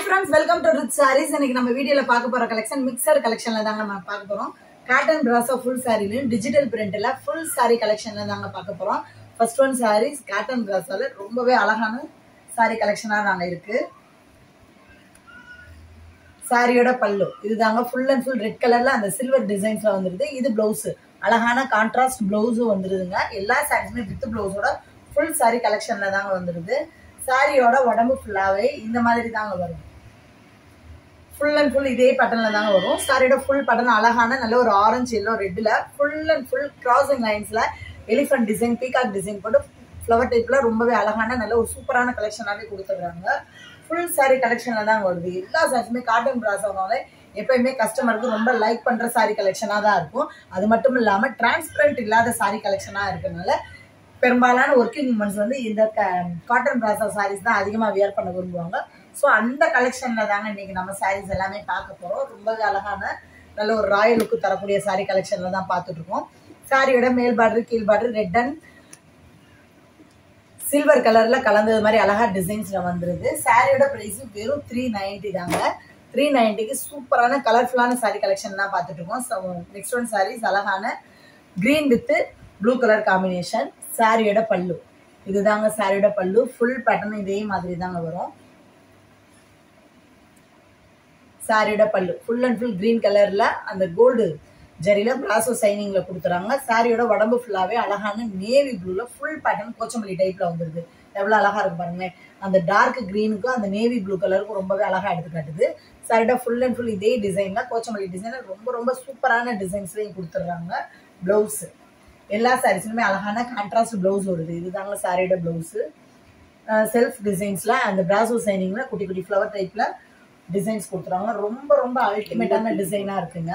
friends welcome to rich saris இன்னைக்கு நம்ம வீடியோல பார்க்க போற கலெக்ஷன் மிக்சர் கலெக்ஷன்ல தாங்க நம்ம பார்க்க போறோம் காட்டன் பிராசோ ஃபுல் சாரிலையும் டிஜிட்டல் பிரிண்ட்ல ஃபுல் சாரி கலெக்ஷன்ல தாங்க பார்க்க போறோம் ஃபர்ஸ்ட் ஒன் சாரீஸ் காட்டன் பிராசோல ரொம்பவே அழகான சாரி கலெக்ஷனா நாங்க இருக்கு சாரியோட பல்லு இதுதாங்க ஃபுல் அண்ட் ஃபுல் ரெட் கலர்ல அந்த சில்வர் டிசைன்ஸ்ல வந்துருது இது பிளவுஸ் அழகான கான்ட்ராஸ்ட் பிளவுஸும் வந்துருதுங்க எல்லா சாரீஸுமே வித் பிளவுஸோட ஃபுல் சாரி கலெக்ஷன்ல தாங்க வந்துருது சாரியோட உடம்பு ஃபுல்லாவே இந்த மாதிரி தாங்க வரும் ஃபுல் அண்ட் ஃபுல் இதே பட்டன்ல தாங்க வரும் சாரியோட ஃபுல் பட்டன் அழகான நல்ல ஒரு ஆரஞ்சு எல்லோ ரெட்ல ஃபுல் அண்ட் ஃபுல் கிராசிங் லைன்ஸ்ல எலிஃபென்ட் டிசைன் பீகாக் டிசைன் போட்டு ஃப்ளவர் டைப்ல ரொம்பவே அழகான நல்ல ஒரு சூப்பரான கலெக்ஷனாவே கொடுத்துருக்காங்க ஃபுல் சாரி கலெக்ஷன்ல தான் வருது எல்லா சாரீஸுமே காட்டன் பிராஸாவே எப்பயுமே கஸ்டமருக்கு ரொம்ப லைக் பண்ற சாரி கலெக்ஷனா தான் இருக்கும் அது மட்டும் இல்லாம டிரான்ஸ்பரண்ட் இல்லாத சாரி கலெக்ஷனா இருக்கனால பெரும்பாலான ஒர்க்கிங் உமன்ஸ் வந்து இந்த காட்டன் பிராசா சாரீஸ் தான் அதிகமாக வியர் பண்ண விரும்புவாங்க ஸோ அந்த கலெக்ஷன்ல தாங்க இன்னைக்கு நம்ம சாரீஸ் எல்லாமே பார்க்க போறோம் ரொம்பவே அழகான நல்ல ஒரு ராயல் லுக்கு தரக்கூடிய சாரி கலெக்ஷன்ல தான் பார்த்துட்டு இருக்கோம் சாரியோட மேல் பார்டர் கீழ் பார்டர் ரெட் அண்ட் சில்வர் கலர்ல கலந்தது மாதிரி அழகா டிசைன்ஸ்ல வந்துருது சாரியோட பிரைஸ் வெறும் த்ரீ நைன்டி தாங்க த்ரீ நைன்டிக்கு சூப்பரான கலர்ஃபுல்லான சாரி கலெக்ஷன் தான் பார்த்துட்டு இருக்கோம் நெக்ஸ்ட் ஒன் சாரீஸ் அழகான green with blue colour combination சாரியோட பல்லு இதுதாங்க சாரியோட பல்லு ஃபுல் பேட்டர்ன் இதே மாதிரி தாங்க வரும் சாரியோட பல்லு ஃபுல் அண்ட் ஃபுல் கிரீன் கலர்ல அந்த கோல்டு ஜரியில பிராசோ சைனிங்ல கொடுத்துறாங்க சாரியோட உடம்பு ஃபுல்லாவே அழகான நேவி ப்ளூல ஃபுல் பேட்டர்ன் கோச்சம்பள்ளி டைப்ல வந்துருது எவ்வளவு அழகா இருக்கு பாருங்களேன் அந்த டார்க் கிரீனுக்கும் அந்த நேவி ப்ளூ கலருக்கும் ரொம்பவே அழகா எடுத்து காட்டுது சாரியோட ஃபுல் அண்ட் ஃபுல் இதே டிசைன்ல கோச்சம்பள்ளி டிசைன் ரொம்ப ரொம்ப சூப்பரான டிசைன்ஸ்லயும் கொடுத்துட்றாங்க பிளவுஸ் எல்லா சாரீஸ்லுமே அழகான கான்ட்ராஸ்ட் பிளவுஸ் வருது இதுதாங்க சாரியோட பிளவுஸ் செல்ஃப் டிசைன்ஸ்ல அந்த பிராசோ சைனிங்ல குட்டி குட்டி ஃப்ளவர் டைப்ல டிசைன்ஸ் கொடுத்துருவாங்க ரொம்ப ரொம்ப அல்டிமேட்டான டிசைனா இருக்குங்க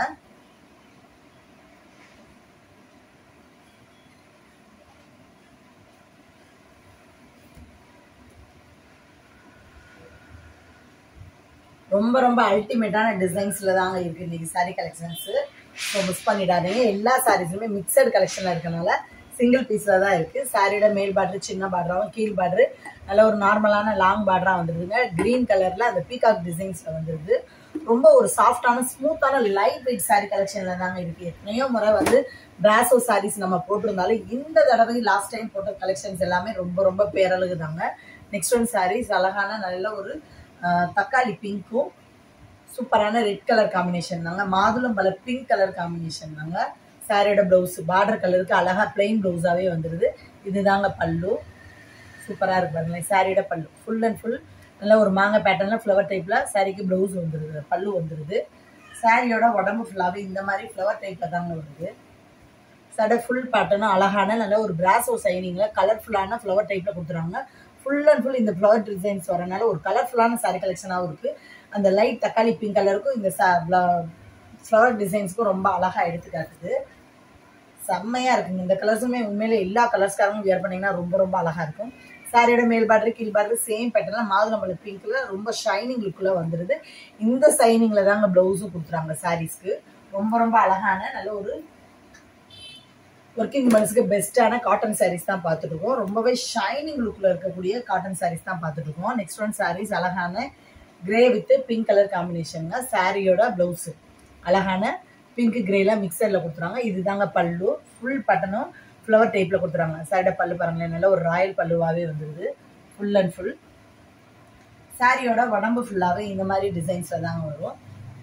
ரொம்ப ரொம்ப அல்டிமேட்டான டிசைன்ஸ்ல தாங்க இருக்கு இன்னைக்கு சாரி கலெக்ஷன்ஸ் ஸோ மிஸ் பண்ணிடாதீங்க எல்லா சாரீஸுமே மிக்சட் கலெக்ஷன்ல இருக்கனால சிங்கிள் பீஸ்ல தான் இருக்கு சாரியோட மேல் பார்டர் சின்ன பார்டராகவும் கீழ் பார்டர் நல்ல ஒரு நார்மலான லாங் பார்டரா வந்துருதுங்க கிரீன் கலர்ல அந்த பீகாக் டிசைன்ஸ்ல வந்துருது ரொம்ப ஒரு சாஃப்டான ஸ்மூத்தான லைட் வெயிட் சாரி கலெக்ஷன்ல தாங்க இருக்கு எத்தனையோ முறை வந்து பிராசோ சாரீஸ் நம்ம போட்டிருந்தாலும் இந்த தடவை லாஸ்ட் டைம் போட்ட கலெக்ஷன்ஸ் எல்லாமே ரொம்ப ரொம்ப பேரழகு தாங்க நெக்ஸ்ட் ஒன் சாரீஸ் அழகான நல்ல ஒரு தக்காளி பிங்க்கும் சூப்பரான ரெட் கலர் காம்பினேஷன் தாங்க மாதுளம் பல பிங்க் கலர் காம்பினேஷன் தாங்க சாரியோட பிளவுஸ் பார்டர் கலருக்கு அழகா பிளெயின் பிளவுஸாவே வந்துடுது இதுதாங்க பல்லு சூப்பரா இருக்கு பாருங்களேன் சாரியோட பல்லு ஃபுல் அண்ட் ஃபுல் நல்ல ஒரு மாங்க பேட்டர்ல ஃப்ளவர் டைப்ல சாரிக்கு பிளவுஸ் வந்துருது பல்லு வந்துருது சாரியோட உடம்பு ஃபுல்லாவே இந்த மாதிரி ஃப்ளவர் டைப்ல தாங்க வருது சடை ஃபுல் பேட்டர்னும் அழகான நல்ல ஒரு பிராசோ சைனிங்ல கலர்ஃபுல்லான ஃப்ளவர் டைப்ல கொடுத்துறாங்க ஃபுல் அண்ட் ஃபுல் இந்த ஃப்ளவர் டிசைன்ஸ் வரனால ஒரு கலர்ஃபுல்லான சாரி கலெக்ஷனாகவும் இருக்கு அந்த லைட் தக்காளி பிங்க் கலருக்கும் இந்த ஃப்ளவர் டிசைன்ஸ்க்கும் ரொம்ப அழகா எடுத்து காட்டுது செம்மையா இருக்குங்க இந்த கலர்ஸுமே உண்மையிலே எல்லா கலர்ஸ்காரங்களும் வியர் பண்ணீங்கன்னா ரொம்ப ரொம்ப அழகா இருக்கும் சாரியோட மேல் பார்டர் கீழ் பார்டர் சேம் பேட்டர்ல மாதுளம்பழ பிங்க்ல ரொம்ப ஷைனிங் லுக்ல வந்துருது இந்த சைனிங்ல தாங்க பிளவுஸும் கொடுத்துறாங்க சாரீஸ்க்கு ரொம்ப ரொம்ப அழகான நல்ல ஒரு ஒர்க்கிங் உமன்ஸ்க்கு பெஸ்ட்டான காட்டன் சாரீஸ் தான் பார்த்துட்டு இருக்கோம் ரொம்பவே ஷைனிங் லுக்ல இருக்கக்கூடிய காட்டன் சாரீஸ் தான் பார்த்துட்டு இருக்கோம் நெக்ஸ்ட் ஒன் சாரீஸ் அழகான கிரே வித் பிங்க் கலர் காம்பினேஷனுங்க சாரியோட பிளவுஸ் அழகான பிங்க் கிரேல மிக்சர்ல கொடுத்துறாங்க இதுதாங்க பல்லு ஃபுல் பட்டனும் ஃப்ளவர் டைப்ல கொடுத்துறாங்க சாரியோட பல்லு பாருங்களேன் நல்ல ஒரு ராயல் பல்லுவாவே வந்துருது ஃபுல் அண்ட் ஃபுல் சாரியோட உடம்பு ஃபுல்லாவே இந்த மாதிரி டிசைன்ஸ்ல தாங்க வரும்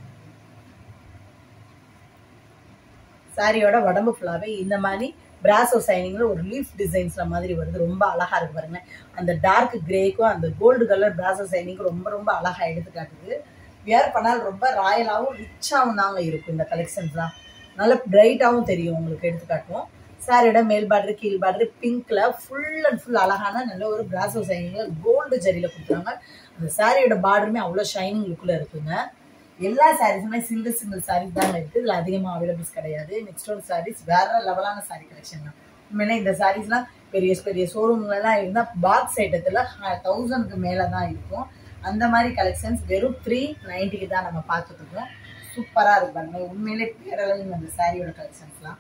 சாரியோட உடம்பு ஃபுல்லாவே இந்த மாதிரி பிராசோ சைனிங்ல ஒரு லீஃப் டிசைன்ஸ்ல மாதிரி வருது ரொம்ப அழகா இருக்கு பாருங்க அந்த டார்க் கிரேக்கும் அந்த கோல்டு கலர் பிராசோ சைனிங்கும் ரொம்ப ரொம்ப அழகா எடுத்து காட்டுது வியர் பண்ணால் ரொம்ப ராயலாகவும் ரிச்சாகவும் தாங்க இருக்கும் இந்த கலெக்ஷன்ஸ்லாம் நல்ல பிரைட்டாகவும் தெரியும் உங்களுக்கு எடுத்து காட்டும் சாரியோட மேல் பார்டர் கீழ் பார்டர் பிங்க்ல ஃபுல் அண்ட் ஃபுல் அழகான நல்ல ஒரு பிராசோ சைனிங்ல கோல்டு ஜரியில கொடுத்துறாங்க அந்த சாரியோட பார்டருமே அவ்வளோ ஷைனிங் லுக்ல இருக்குங்க எல்லா சாரீஸுமே சிங்கிள் சிங்கிள் சாரீஸ் தாங்க இருக்கு இதுல அதிகமாக அவைலபிள்ஸ் கிடையாது நெக்ஸ்ட் ஒரு சாரீஸ் வேற லெவலான சாரீ கலெக்ஷன் தான் உண்மையிலே இந்த சாரீஸ்லாம் பெரிய பெரிய ஷோரூம்லாம் இருந்தால் பாக்ஸ் ஐட்டத்தில் தௌசண்ட்க்கு மேலே தான் இருக்கும் அந்த மாதிரி கலெக்ஷன்ஸ் வெறும் த்ரீ நைன்ட்டிக்கு தான் நம்ம பார்த்துட்டு இருக்கோம் சூப்பராக இருக்கு பாருங்க உண்மையிலே பேரளவு அந்த சாரியோட கலெக்ஷன்ஸ்லாம்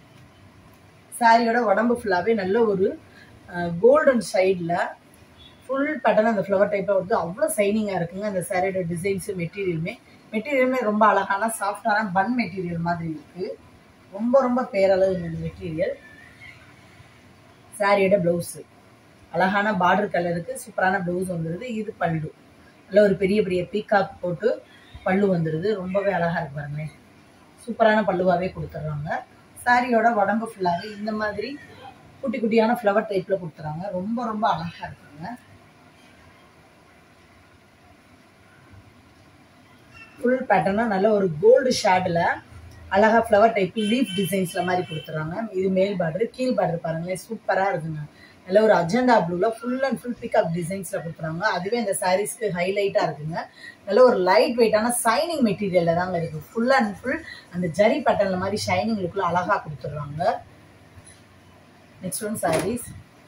சாரியோட உடம்பு ஃபுல்லாகவே நல்ல ஒரு கோல்டன் சைடில் ஃபுல் பேட்டர்ன் அந்த ஃப்ளவர் டைப்பாக வந்து அவ்வளோ சைனிங்காக இருக்குங்க அந்த சாரியோட டிசைன்ஸு மெட்டீரியலுமே மெட்டீரியலுமே ரொம்ப அழகான சாஃப்டான பன் மெட்டீரியல் மாதிரி இருக்குது ரொம்ப ரொம்ப பேரளவு இந்த மெட்டீரியல் சாரியோட ப்ளவுஸு அழகான பார்டர் கலருக்கு சூப்பரான ப்ளவுஸ் வந்துடுது இது பல்லு நல்ல ஒரு பெரிய பெரிய பீகாக் போட்டு பல்லு வந்துடுது ரொம்பவே அழகாக இருக்கு பாருங்களேன் சூப்பரான பல்லுவாகவே கொடுத்துட்றாங்க சாரியோட உடம்பு ஃபுல்லாகவே இந்த மாதிரி குட்டி குட்டியான ஃப்ளவர் டைப்பில் கொடுத்துறாங்க ரொம்ப ரொம்ப அழகாக இருக்குங்க ஃபுல் பேட்டர்னாக நல்ல ஒரு கோல்டு ஷேடில் அழகா ஃப்ளவர் டைப் லீஃப் டிசைன்ஸில் மாதிரி கொடுத்துறாங்க இது மேல் பார்டர் கீழ் பார்டர் பாருங்களேன் சூப்பராக இருக்குங்க நல்ல ஒரு அஜெண்டா ப்ளூவில் ஃபுல் அண்ட் ஃபுல் பிக்அப் டிசைன்ஸில் கொடுத்துறாங்க அதுவே இந்த சாரீஸ்க்கு ஹைலைட்டாக இருக்குங்க நல்ல ஒரு லைட் வெயிட்டான சைனிங் மெட்டீரியலில் தாங்க இருக்குது ஃபுல் அண்ட் ஃபுல் அந்த ஜரி பேட்டர்னில் மாதிரி ஷைனிங் லுக்கில் அழகாக கொடுத்துட்றாங்க நெக்ஸ்ட் ஒன் சாரீஸ்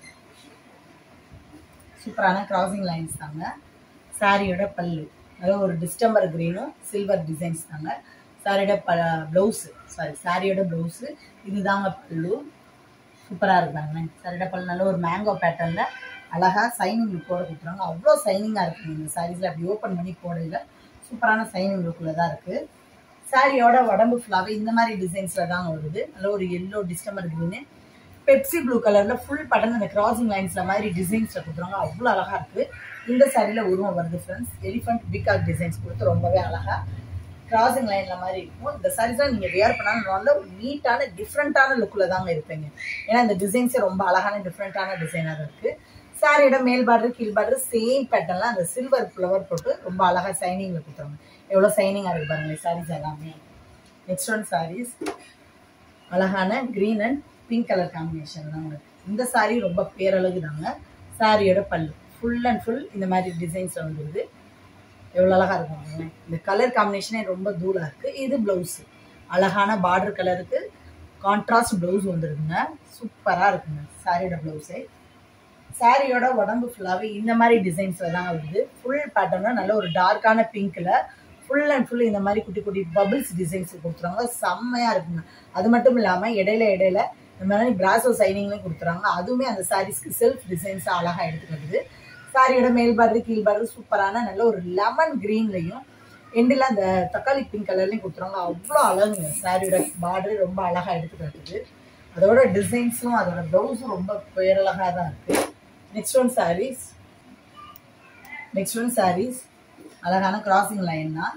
சூப்பரான கிராசிங் லைன்ஸ் தாங்க சாரியோட பல்லு நல்ல ஒரு டிஸ்டம்பர் க்ரீனும் சில்வர் டிசைன்ஸ் தாங்க சாரியோட ப ப்ளவுஸு சாரி சாரியோட ப்ளவுஸு இதுதாங்க பல்லு சூப்பராக இருக்காங்க சாரியோட பல்லு நல்ல ஒரு மேங்கோ பேட்டர்னில் அழகாக சைனிங் லுக்கோட கொடுத்துருவாங்க அவ்வளோ சைனிங்காக இருக்குங்க இந்த சாரீஸில் அப்படி ஓப்பன் பண்ணி போடையில் சூப்பரான சைனிங் லுக்கில் தான் இருக்குது சாரியோட உடம்பு ஃபுல்லாகவே இந்த மாதிரி டிசைன்ஸில் தாங்க வருது நல்ல ஒரு yellow distemper green Pepsi blue கலரில் ஃபுல் பட்டன் அந்த கிராசிங் லைன்ஸில் மாதிரி டிசைன்ஸில் கொடுத்துருவாங்க அவ்வளோ அழகாக இருக்குது இந்த சாரியில் உருவம் வருது ஃப்ரெண்ட்ஸ் எலிஃபண்ட் பிகாக் டிசைன்ஸ் கொடுத்து ரொம்பவே அழகாக கிராசிங் லைனில் மாதிரி இருக்கும் இந்த சாரீஸ்லாம் நீங்கள் வியர் பண்ணாலும் நல்ல ஒரு நீட்டான டிஃப்ரெண்ட்டான லுக்கில் தாங்க இருப்பீங்க ஏன்னா இந்த டிசைன்ஸே ரொம்ப அழகான டிஃப்ரெண்ட்டான டிசைனாக தான் இருக்குது சாரியோட மேல் பார்டர் கீழ் பார்டர் சேம் பேட்டர்னில் அந்த சில்வர் ஃப்ளவர் போட்டு ரொம்ப அழகாக சைனிங்கில் கொடுத்துருவாங்க எவ்வளோ சைனிங்காக இருக்கு பாருங்க சாரீஸ் எல்லாமே நெக்ஸ்ட் ஒன் சாரீஸ் அழகான green and pink colour combination தாங்க இந்த சாரீ ரொம்ப பேரழகு தாங்க சாரியோட பல்லு ஃபுல் அண்ட் ஃபுல் இந்த மாதிரி டிசைன்ஸில் வந்துடுது எவ்வளோ அழகாக இருக்கும் இந்த கலர் காம்பினேஷனே ரொம்ப தூளாக இருக்குது இது ப்ளவுஸு அழகான பார்டர் கலருக்கு கான்ட்ராஸ்ட் ப்ளவுஸ் வந்துடுதுங்க சூப்பராக இருக்குங்க சாரியோட ப்ளவுஸே சாரியோட உடம்பு ஃபுல்லாகவே இந்த மாதிரி டிசைன்ஸில் தான் வருது ஃபுல் பேட்டர்னாக நல்ல ஒரு டார்க்கான பிங்க்கில் ஃபுல் அண்ட் ஃபுல் இந்த மாதிரி குட்டி குட்டி பபிள்ஸ் டிசைன்ஸ் கொடுத்துருவாங்க செம்மையாக இருக்குங்க அது மட்டும் இல்லாமல் இடையில இடையில இந்த மாதிரி பிராசோ சைனிங்லையும் கொடுத்துறாங்க அதுவுமே அந்த சாரீஸ்க்கு செல்ஃப் டிசைன்ஸாக அழகாக எடுத்துக்கிறது சாரியோட மேல் பார்டர் கீழ் பார்டர் சூப்பரான நல்ல ஒரு லெமன் க்ரீன்லையும் எண்டில் அந்த தக்காளி பிங்க் கலர்லையும் கொடுத்துருவாங்க அவ்வளோ அழகுங்க சாரியோட பார்டர் ரொம்ப அழகாக எடுத்துக்கிறது அதோட டிசைன்ஸும் அதோட ப்ளவுஸும் ரொம்ப பேரழகாக தான் இருக்குது next one saris next one saris அழகான கிராசிங் லைன் தான்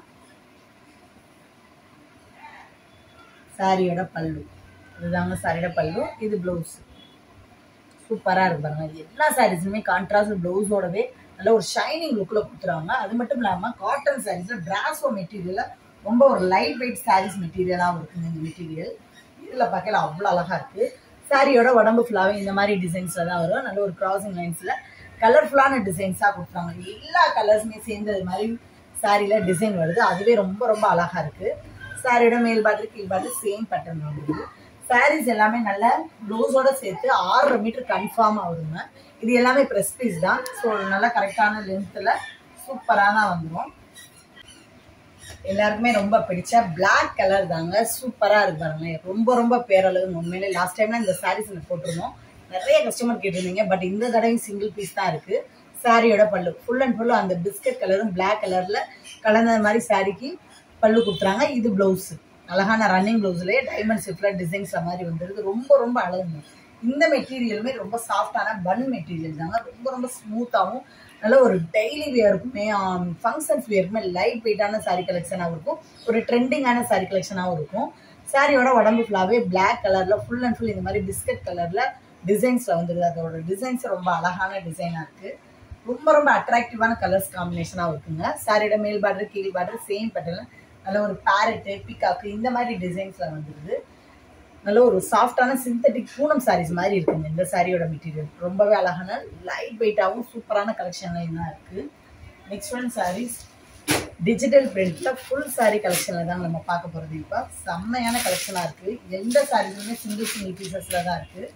சாரியோட பல்லு இதுதாங்க சாரியோட பல்லு இது ப்ளவுஸ் சூப்பராக இருக்கு பாருங்க எல்லா சாரீஸுமே கான்ட்ராஸ்ட் ப்ளவுஸோடவே நல்ல ஒரு ஷைனிங் லுக்கில் கொடுத்துருவாங்க அது மட்டும் இல்லாமல் காட்டன் சாரீஸில் பிராஸோ மெட்டீரியலில் ரொம்ப ஒரு லைட் வெயிட் சாரீஸ் மெட்டீரியலாகவும் இருக்குங்க இந்த மெட்டீரியல் இதில் பார்க்கல அவ்வளோ அழகாக இருக்குது சாரியோட உடம்பு ஃபுல்லாகவே இந்த மாதிரி டிசைன்ஸில் தான் வரும் நல்ல ஒரு கிராசிங் லைன்ஸில் கலர்ஃபுல்லான டிசைன்ஸாக கொடுத்துருவாங்க எல்லா கலர்ஸுமே சேர்ந்தது மாதிரி சாரியில் டிசைன் வருது அதுவே ரொம்ப ரொம்ப அழகாக இருக்குது சாரியோட மேல் பாட்டு கீழ் பாட்டு சேம் பேட்டர்ன் வந்துருது சாரீஸ் எல்லாமே நல்ல ப்ளவுஸோட சேர்த்து ஆறரை மீட்டர் கன்ஃபார்மாக வருங்க இது எல்லாமே ப்ரெஸ் பீஸ் தான் ஸோ நல்லா கரெக்டான லென்த்தில் சூப்பராக தான் வந்துடும் எல்லாருக்குமே ரொம்ப பிடிச்ச பிளாக் கலர் தாங்க சூப்பராக இருக்கு பாருங்களேன் ரொம்ப ரொம்ப பேரளவு உண்மையிலே லாஸ்ட் டைம்ல இந்த சாரீஸ் எனக்கு போட்டிருந்தோம் நிறைய கஸ்டமர் கேட்டிருந்தீங்க பட் இந்த தடவை சிங்கிள் பீஸ் தான் இருக்கு சாரியோட பல்லு ஃபுல் அண்ட் ஃபுல்லும் அந்த பிஸ்கட் கலரும் பிளாக் கலர்ல கலந்த மாதிரி சாரிக்கு பல்லு கொடுத்துறாங்க இது பிளவுஸ் அழகான ரன்னிங் பிளவுஸ்லயே டைமண்ட் சிப்ல டிசைன்ஸ் மாதிரி வந்துருது ரொம்ப ரொம்ப அழகுங்க இந்த மெட்டீரியலுமே ரொம்ப சாஃப்டான பன் மெட்டீரியல் தாங்க ரொம்ப ரொம்ப ஸ்மூத்தாகவும் நல்ல ஒரு டெய்லி வியருக்குமே ஃபங்க்ஷன்ஸ் வியருக்குமே லைட் வெயிட்டான சாரீ கலெக்ஷனாகவும் இருக்கும் ஒரு ட்ரெண்டிங்கான சாரீ கலெக்ஷனாகவும் இருக்கும் சாரியோட உடம்பு ஃபுல்லாகவே பிளாக் கலரில் ஃபுல் அண்ட் ஃபுல் இந்த மாதிரி பிஸ்கட் கலரில் டிசைன்ஸில் வந்துடுது அதோட டிசைன்ஸ் ரொம்ப அழகான டிசைனாக இருக்குது ரொம்ப ரொம்ப அட்ராக்டிவான கலர்ஸ் காம்பினேஷனாக இருக்குங்க சாரியோட மேல் பார்டர் கீழ் பார்டர் சேம் பேட்டர்ல நல்ல ஒரு பேரட்டு பிகாக்கு இந்த மாதிரி டிசைன்ஸில் வந்துடுது நல்ல ஒரு சாஃப்டான சிந்தட்டிக் பூனம் சாரீஸ் மாதிரி இருக்குங்க இந்த சாரியோட மெட்டீரியல் ரொம்பவே அழகான லைட் வெயிட்டாகவும் சூப்பரான கலெக்ஷன்லையும் தான் இருக்குது நெக்ஸ்ட் ஒன் சாரீஸ் டிஜிட்டல் பிரிண்ட்ல ஃபுல் சாரீ கலெக்ஷனில் தான் நம்ம பார்க்க போகிறது இப்போ செம்மையான கலெக்ஷனாக இருக்குது எந்த சாரீஸுமே சிங்கிள் சிங்கிள் பீசஸில் தான் இருக்குது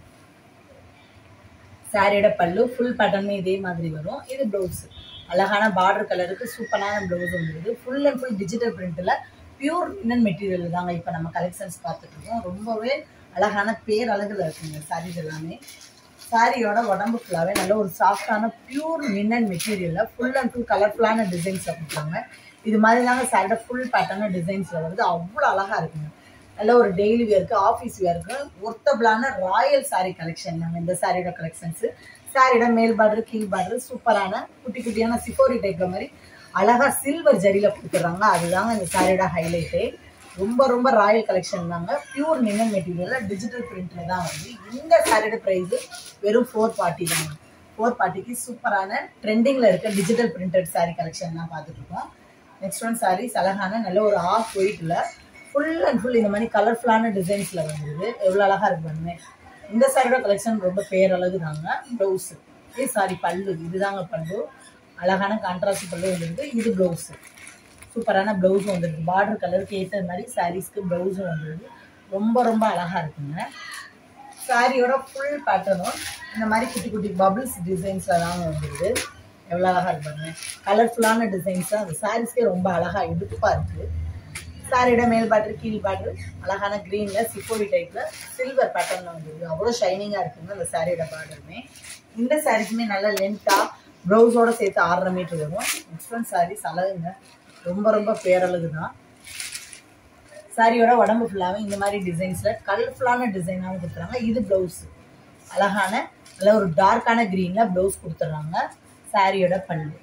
சாரியோட பல்லு ஃபுல் பேட்டர்னே இதே மாதிரி வரும் இது ப்ளவுஸ் அழகான பார்டர் கலருக்கு சூப்பரான ப்ளவுஸ் வந்துருது ஃபுல் அண்ட் ஃபுல் டிஜிட்டல் பிரிண்ட்டில் பியூர் இன்னன் மெட்டீரியல் தாங்க இப்போ நம்ம கலெக்ஷன்ஸ் பார்த்துட்டு இருக்கோம் ரொம்பவே அழகான பேரழகுல இருக்குங்க சாரீஸ் எல்லாமே சாரியோட உடம்பு ஃபுல்லாகவே நல்ல ஒரு சாஃப்டான பியூர் மின்னன் மெட்டீரியலில் ஃபுல் அண்ட் ஃபுல் கலர்ஃபுல்லான டிசைன்ஸில் கொடுத்தாங்க இது மாதிரி தாங்க சாரியோட ஃபுல் பேட்டர்ன டிசைன்ஸில் வருது அவ்வளோ அழகாக இருக்குங்க நல்ல ஒரு டெய்லி வேருக்கு ஆஃபீஸ் வேருக்கு ஒர்த்தபிளான ராயல் சாரி கலெக்ஷன் தாங்க இந்த சாரியோட கலெக்ஷன்ஸு சாரியோட மேல் பார்டர் கீழ் பார்டர் சூப்பரான குட்டி குட்டியான சிஃபோரி டைப்ல மாதிரி அழகா சில்வர் ஜரியில கொடுத்துட்றாங்க அதுதாங்க இந்த சாரியோட ஹைலைட்டே ரொம்ப ரொம்ப ராயல் கலெக்ஷன் தாங்க பியூர் நின்னன் மெட்டீரியல்ல டிஜிட்டல் பிரிண்ட்ல தான் வந்து இந்த சாரியோட ப்ரைஸ் வெறும் ஃபோர் பார்ட்டி தாங்க ஃபோர் பார்ட்டிக்கு சூப்பரான ட்ரெண்டிங்ல இருக்க டிஜிட்டல் பிரிண்டட் சாரி கலெக்ஷன் தான் பார்த்துட்டு இருக்கோம் நெக்ஸ்ட் ஒன் சாரீஸ் அழகான நல்ல ஒரு ஆஃப் ஒயிட்ல ஃபுல் அண்ட் ஃபுல் இந்த மாதிரி கலர்ஃபுல்லான டிசைன்ஸ்ல வந்துருது எவ்வளோ அழகா இருக்கு பாருங்க இந்த சாரியோட கலெக்ஷன் ரொம்ப பேரழகு தாங்க ப்ளவுஸ் இது சாரி பல்லு இதுதாங்க பல்லு அழகான கான்ட்ராஸ்ட் பல்லு வந்துருக்கு இது ப்ளவுஸு சூப்பரான ப்ளவுஸும் வந்துருக்கு பார்டர் கலருக்கு ஏற்ற மாதிரி சாரீஸ்க்கு ப்ளவுஸும் வந்துருக்கு ரொம்ப ரொம்ப அழகா இருக்குங்க சாரியோட ஃபுல் பேட்டர்னும் இந்த மாதிரி குட்டி குட்டி பபிள்ஸ் டிசைன்ஸில் தாங்க வந்துருது எவ்வளோ அழகா இருப்பாங்க கலர்ஃபுல்லான டிசைன்ஸ் அந்த சாரீஸ்க்கே ரொம்ப அழகா எடுப்பாக இருக்குது சாரியோட மேல் பாட்ரு கீழ் பாட்ரு அழகான க்ரீனில் சிப்போடி டைப்பில் சில்வர் பேட்டர்னில் வந்துருக்கு அவ்வளோ ஷைனிங்காக இருக்குங்க அந்த சாரியோட பார்டருமே இந்த சாரீக்குமே நல்ல லென்த்தாக ப்ளவுஸோட சேர்த்து ஆறரை மீட்டர் வரும் நெக்ஸ்ட் ஒன் சாரீஸ் அழகுங்க ரொம்ப ரொம்ப பேரழகு தான் சாரியோட உடம்பு ஃபுல்லாகவே இந்த மாதிரி டிசைன்ஸில் கலர்ஃபுல்லான டிசைனாகவும் கொடுத்துறாங்க இது ப்ளவுஸ் அழகான நல்ல ஒரு டார்க்கான க்ரீனில் ப்ளவுஸ் கொடுத்துட்றாங்க சாரியோட பல்லு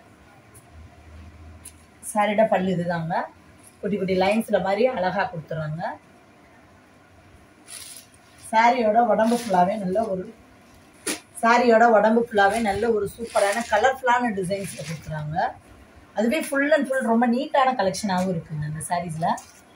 சாரியோட பல்லு இதுதாங்க குட்டி குட்டி லைன்ஸில் மாதிரி அழகாக கொடுத்துறாங்க சாரியோட உடம்பு ஃபுல்லாகவே நல்ல ஒரு சாரியோட உடம்பு ஃபுல்லாகவே நல்ல ஒரு சூப்பரான கலர்ஃபுல்லான டிசைன்ஸில் கொடுக்குறாங்க அதுவே ஃபுல் அண்ட் ஃபுல் ரொம்ப நீட்டான கலெக்ஷனாகவும் இருக்குங்க அந்த சாரீஸில்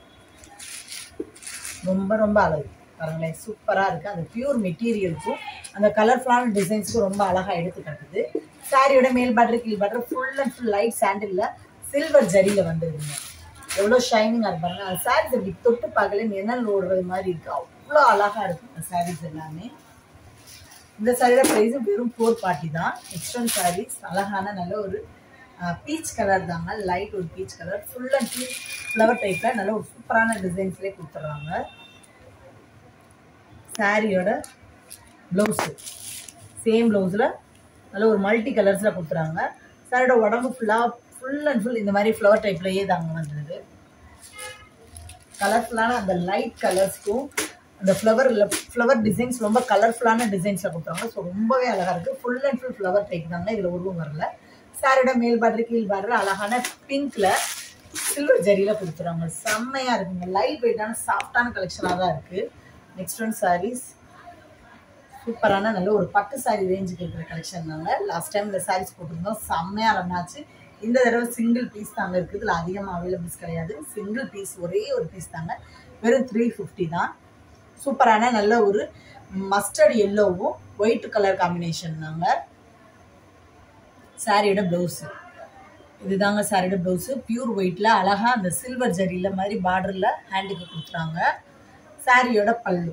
ரொம்ப ரொம்ப அழகு பாருங்களேன் சூப்பராக இருக்குது அந்த பியூர் மெட்டீரியலுக்கும் அந்த கலர்ஃபுல்லான டிசைன்ஸுக்கும் ரொம்ப அழகாக எடுத்து காட்டுது சாரியோட மேல் பாட்ரு கீழ் border full and full light சாண்டிலில் சில்வர் ஜரியில் வந்துருதுங்க எவ்வளோ ஷைனிங்காக இருப்பாங்க அந்த சாரீஸ் அப்படி தொட்டு பார்க்கல நிழல் ஓடுறது மாதிரி இருக்குது அவ்வளோ அழகாக இருக்கும் அந்த சாரீஸ் எல்லாமே இந்த சாரியோட ப்ரைஸும் வெறும் ஃபோர் பார்ட்டி தான் நெக்ஸ்ட் ஒன் சாரீஸ் அழகான நல்ல ஒரு பீச் கலர் தாங்க லைட் ஒரு peach colour full and full flower டைப்பில் நல்ல ஒரு சூப்பரான டிசைன்ஸ்லேயே கொடுத்துட்றாங்க சாரியோட ப்ளவுஸு சேம் ப்ளவுஸில் நல்ல ஒரு மல்டி கலர்ஸில் கொடுத்துறாங்க சாரியோட உடம்பு ஃபுல்லாக ஃபுல் அண்ட் ஃபுல் இந்த மாதிரி ஃப்ளவர் டைப்லேயே தாங்க வந்துடுது கலர்ஃபுல்லான அந்த லைட் கலர்ஸ்க்கும் அந்த ஃப்ளவர் ஃப்ளவர் டிசைன்ஸ் ரொம்ப கலர்ஃபுல்லான டிசைன்ஸில் கொடுத்துறாங்க ஸோ ரொம்பவே அழகாக இருக்குது full and full flower type தாங்க இதில் உருவம் வரல சாரோட மேல் பார்டர் கீழ் பார்டர் அழகான பிங்க்ல சில்வர் ஜரியில் கொடுத்துறாங்க செம்மையாக இருக்குங்க லைட் வெயிட்டான சாஃப்டான கலெக்ஷனாக தான் இருக்குது நெக்ஸ்ட் ஒன் சாரீஸ் சூப்பரான நல்ல ஒரு பட்டு சாரி ரேஞ்சுக்கு இருக்கிற கலெக்ஷன் தாங்க லாஸ்ட் டைம் இந்த சாரீஸ் போட்டிருந்தோம் செம்மையாக ரன்னாச்சு இந்த தடவை சிங்கிள் பீஸ் தாங்க இருக்குது இதில் அதிகமாக அவைலபிள்ஸ் கிடையாது சிங்கிள் பீஸ் ஒரே ஒரு பீஸ் தாங்க வெறும் த்ரீ ஃபிஃப்டி தான் சூப்பரான நல்ல ஒரு மஸ்டர்ட் எல்லோவும் ஒயிட் கலர் காம்பினேஷன் தாங்க சாரியோட ப்ளவுஸு இதுதாங்க சாரியோட ப்ளவுஸு பியூர் ஒயிட்டில் அழகாக அந்த சில்வர் ஜரியில் மாதிரி பார்டரில் ஹேண்டுக்கு கொடுத்துறாங்க சாரியோட பல்லு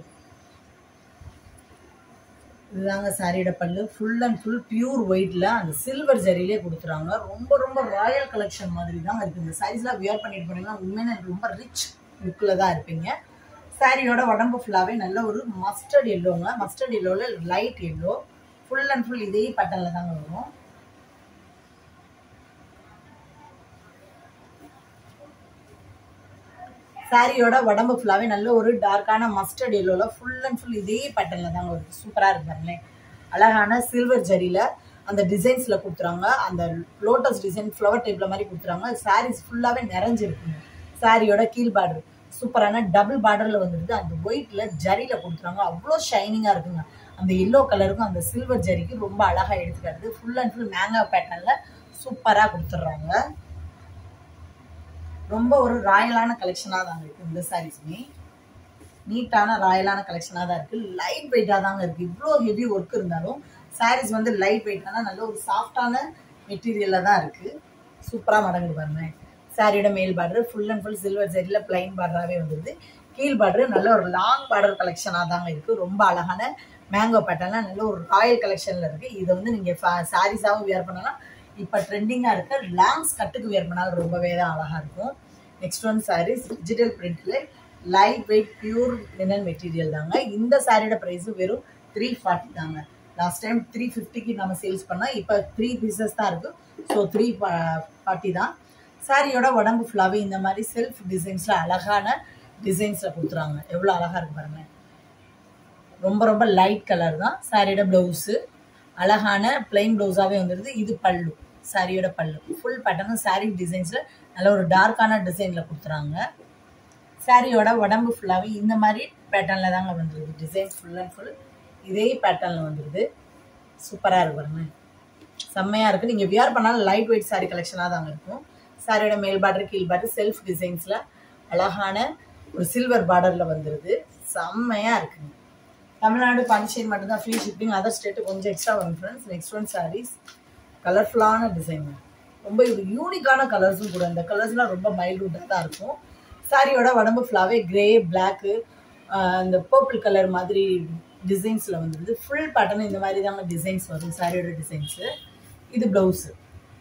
இதுதாங்க சாரியோட பல்லு ஃபுல் அண்ட் ஃபுல் பியூர் ஒயிட்டில் அந்த சில்வர் ஜரியிலே கொடுத்துறாங்க ரொம்ப ரொம்ப ராயல் கலெக்ஷன் மாதிரி தான் இருக்குது இந்த சாரீஸ்லாம் வியர் பண்ணிட்டு போனீங்கன்னா உண்மையான ரொம்ப ரிச் லுக்கில் தான் இருப்பீங்க சாரியோட உடம்பு ஃபுல்லாகவே நல்ல ஒரு மஸ்டர்ட் எல்லோங்க மஸ்டர்ட் எல்லோவில் light yellow full and full இதே பட்டனில் தாங்க வரும் சாரியோட உடம்பு ஃபுல்லாகவே நல்ல ஒரு டார்க்கான மஸ்டர்ட் எல்லோவில் ஃபுல் அண்ட் ஃபுல் இதே பேட்டர்னில் தாங்க வருது சூப்பராக இருக்கு பாருங்களேன் அழகான சில்வர் ஜரியில் அந்த டிசைன்ஸில் கொடுத்துறாங்க அந்த லோட்டஸ் டிசைன் ஃப்ளவர் டைப்பில் மாதிரி கொடுத்துறாங்க சாரீஸ் ஃபுல்லாகவே நிறைஞ்சிருக்குங்க சாரியோட கீழ் பார்டர் சூப்பரான டபுள் பார்டரில் வந்துருது அந்த ஒயிட்டில் ஜரியில் கொடுத்துறாங்க அவ்வளோ ஷைனிங்காக இருக்குங்க அந்த எல்லோ கலருக்கும் அந்த சில்வர் ஜரிக்கு ரொம்ப அழகாக எடுத்துக்காட்டுது ஃபுல் அண்ட் ஃபுல் மேங்கா பேட்டர்னில் சூப்பராக கொடுத்துட்றாங்க ரொம்ப ஒரு ராயலான கலெக்ஷனாக தாங்க இருக்குது இந்த சாரீஸுமே நீட்டான ராயலான கலெக்ஷனாக தான் இருக்குது லைட் வெயிட்டாக தாங்க இருக்குது இவ்வளோ ஹெவி ஒர்க் இருந்தாலும் சாரீஸ் வந்து லைட் வெயிட்டான நல்ல ஒரு சாஃப்டான மெட்டீரியலில் தான் இருக்குது சூப்பராக மடங்குது பாருங்க சாரியோட மேல் border full and full silver ஜெரியில் பிளைன் பார்டராகவே வந்துருது கீழ் பார்டர் நல்ல ஒரு லாங் பார்டர் கலெக்ஷனாக தாங்க இருக்குது ரொம்ப அழகான மேங்கோ பேட்டர்லாம் நல்ல ஒரு ராயல் கலெக்ஷனில் இருக்குது இதை வந்து நீங்கள் சாரீஸாகவும் வியர் பண்ணலாம் இப்போ ட்ரெண்டிங்காக இருக்க லாங்ஸ் கட்டுக்கு வியர் பண்ணாலும் ரொம்பவே தான் அழகாக இருக்கும் நெக்ஸ்ட் ஒன் சாரீஸ் டிஜிட்டல் பிரிண்டில் light weight pure linen material தாங்க இந்த சாரியோட ப்ரைஸும் வெறும் த்ரீ ஃபார்ட்டி தாங்க லாஸ்ட் டைம் த்ரீ ஃபிஃப்டிக்கு நம்ம சேல்ஸ் பண்ணோம் இப்போ த்ரீ பீசஸ் தான் இருக்குது ஸோ த்ரீ ஃபார்ட்டி தான் சாரியோட உடம்பு ஃபுல்லாகவே இந்த மாதிரி செல்ஃப் டிசைன்ஸில் அழகான டிசைன்ஸில் கொடுத்துறாங்க எவ்வளோ அழகாக இருக்கு பாருங்க ரொம்ப ரொம்ப லைட் கலர் தான் சாரியோட ப்ளவுஸு அழகான பிளைன் ப்ளவுஸாகவே வந்துடுது இது பல்லு சாரியோட பல்லு ஃபுல் பேட்டர்னும் சாரி டிசைன்ஸில் நல்ல ஒரு டார்க்கான டிசைனில் கொடுத்துறாங்க சாரியோட உடம்பு ஃபுல்லாகவே இந்த மாதிரி பேட்டர்னில் தாங்க வந்துடுது டிசைன் ஃபுல் அண்ட் ஃபுல் இதே பேட்டர்னில் வந்துடுது சூப்பராக இருக்கு பாருங்க செம்மையாக இருக்குது நீங்கள் வியர் பண்ணாலும் லைட் வெயிட் சாரி கலெக்ஷனாக தாங்க இருக்கும் சாரியோட மேல் பார்டர் கீழ் பார்டர் செல்ஃப் டிசைன்ஸில் அழகான ஒரு சில்வர் பார்டரில் வந்துடுது செம்மையாக இருக்குங்க தமிழ்நாடு பாண்டிச்சேரி மட்டும்தான் ஃப்ரீ ஷிப்பிங் அதர் ஸ்டேட்டு கொஞ்சம் எக்ஸ்ட்ரா வரும் ஃப்ரெண்ட்ஸ் நெக்ஸ்ட் ஒன் சாரீஸ் கலர்ஃபுல்லான டிசைன் ரொம்ப இது யூனிக்கான கலர்ஸும் கூட இந்த கலர்ஸ்லாம் ரொம்ப மைல்டூட்டாக தான் இருக்கும் சாரியோட உடம்பு ஃபுல்லாகவே கிரே பிளாக்கு இந்த பர்பிள் கலர் மாதிரி டிசைன்ஸில் வந்துடுது ஃபுல் பேட்டர்ன் இந்த மாதிரி தாங்க டிசைன்ஸ் வரும் சாரியோட டிசைன்ஸு இது ப்ளவுஸு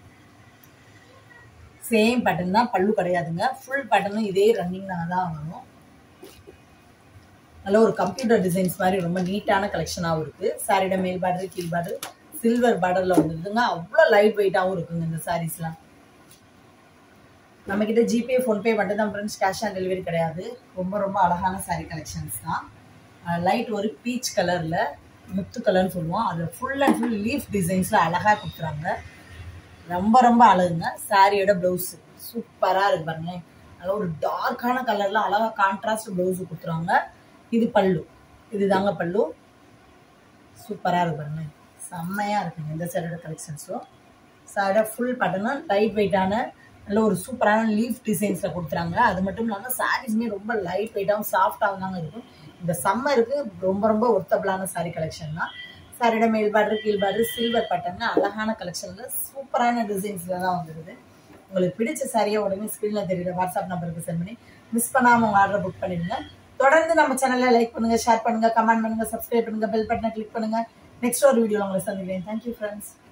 சேம் பேட்டர்ன் தான் பல்லு கிடையாதுங்க ஃபுல் பேட்டர்னும் இதே ரன்னிங் தான் வரும் நல்ல ஒரு கம்ப்யூட்டர் டிசைன்ஸ் மாதிரி ரொம்ப நீட்டான கலெக்ஷனாகவும் இருக்குது சாரியோட மேல் பார்டர் கீழ் பார்டர் சில்வர் பார்டரில் வந்துருதுங்க அவ்வளோ லைட் வெயிட்டாகவும் இருக்குங்க இந்த சாரீஸ்லாம் நம்மக்கிட்ட ஜிபே ஃபோன்பே மட்டும் தான் ஃப்ரெண்ட்ஸ் கேஷ் ஆன் டெலிவரி கிடையாது ரொம்ப ரொம்ப அழகான சாரீ கலெக்ஷன்ஸ் தான் லைட் ஒரு பீச் கலரில் முத்து கலர்னு சொல்லுவோம் அதில் ஃபுல் அண்ட் ஃபுல் லீஃப் டிசைன்ஸில் அழகாக கொடுத்துறாங்க ரொம்ப ரொம்ப அழகுங்க சாரியோட ப்ளவுஸு சூப்பராக இருக்கு பாருங்க நல்ல ஒரு டார்க்கான கலரில் அழகாக கான்ட்ராஸ்ட் ப்ளவுஸு கொடுத்துருவாங்க இது பல்லு இது தாங்க பல்லு சூப்பராக இருக்கு பாருங்க செம்மையாக இருக்குங்க இந்த சைடோட கலெக்ஷன்ஸும் சைடோட ஃபுல் பட்டனா லைட் வெயிட்டான நல்ல ஒரு சூப்பரான லீஃப் டிசைன்ஸில் கொடுத்துறாங்க அது மட்டும் இல்லாமல் சாரீஸுமே ரொம்ப லைட் வெயிட்டாகவும் சாஃப்டாகவும் தாங்க இருக்கும் இந்த சம்மருக்கு ரொம்ப ரொம்ப ஒர்த்தபிளான சாரீ கலெக்ஷன் தான் சாரியோட மேல் பார்டர் கீழ் பார்டர் சில்வர் பட்டன்னு அழகான கலெக்ஷனில் சூப்பரான டிசைன்ஸில் தான் வந்துடுது உங்களுக்கு பிடிச்ச சாரியை உடனே ஸ்க்ரீனில் தெரியுற வாட்ஸ்அப் நம்பருக்கு சென்ட் பண்ணி மிஸ் பண்ணாமல் உங்கள் ஆர்டரை புக் பண்ணிடுங்க தொடர்ந்து நம்ம சேனலை லைக் பண்ணுங்கள் ஷேர் பண்ணுங்கள் கமெண்ட் பண்ணுங்கள் சப்ஸ்கிரைப் பண்ணுங்கள் பெல் பட்டனை கிளிக் பண்ணுங்கள் நெக்ஸ்ட் ஒரு வீடியோ உங்களை சந்திக்கிறேன் தேங்க்யூ ஃப்ரெண்ட்ஸ்